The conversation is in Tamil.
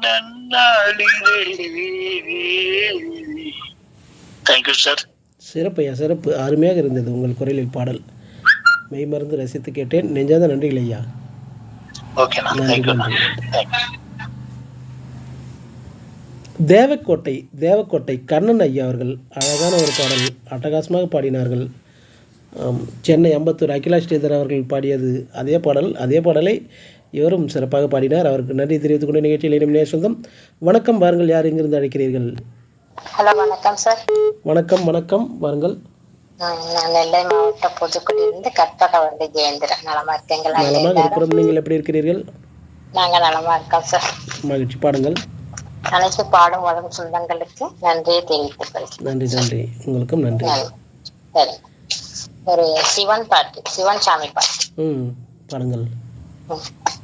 நன்னாளிலே தேங்க்யூ சார் சிறப்பு ஐயா சிறப்பு அருமையாக இருந்தது உங்கள் குரலில் பாடல் மெய் மறந்து ரசித்து கேட்டேன் நெஞ்சாத நன்றிகள் ஐயா ஓகேண்ணா நன்றி தேங்க்யூ நன்றி தேங்க்யூ தேவக்கோட்டை தேவக்கோட்டை கண்ணன் ஐயா அவர்கள் அழகான ஒரு பாடல் அட்டகாசமாக பாடினார்கள் ஆம், சென்னை அம்பத்தூர் அகிலா ஸ்ரீதர் அவர்கள் பாடியது அதே பாடல் அதே பாடலை இவரும் சிறப்பாக பாடினார் அவருக்கு நன்றி தெரிவித்துக் கொண்ட நிகழ்ச்சியில் இனிமையான சொந்தம் வணக்கம் வாருங்கள் யார் எங்கிருந்து அழைக்கிறீர்கள் ஹலோ வணக்கம் சார் வணக்கம் வணக்கம் வாருங்கள் நான் நான் நெல்லை மாவட்டம் புதுக்குடியிலிருந்து கற்பகவண்டி ஜெயந்திரன் நலமா இருக்கீங்களா நலமாக இருக்கிறோம் நீங்கள் எப்படி இருக்கிறீர்கள் நாங்க நலமா இருக்கோம் சார் மகிழ்ச்சி பாடுங்கள் அனைத்து பாடும் வரும் சொந்தங்களுக்கு நன்றியை தெரிவித்துக் கொள்கிறேன் நன்றி நன்றி உங்களுக்கும் நன்றி சரி ஒரு சிவன் பாட்டு சிவன் சாமி பாட்டு ம் பாடுங்கள் ம்.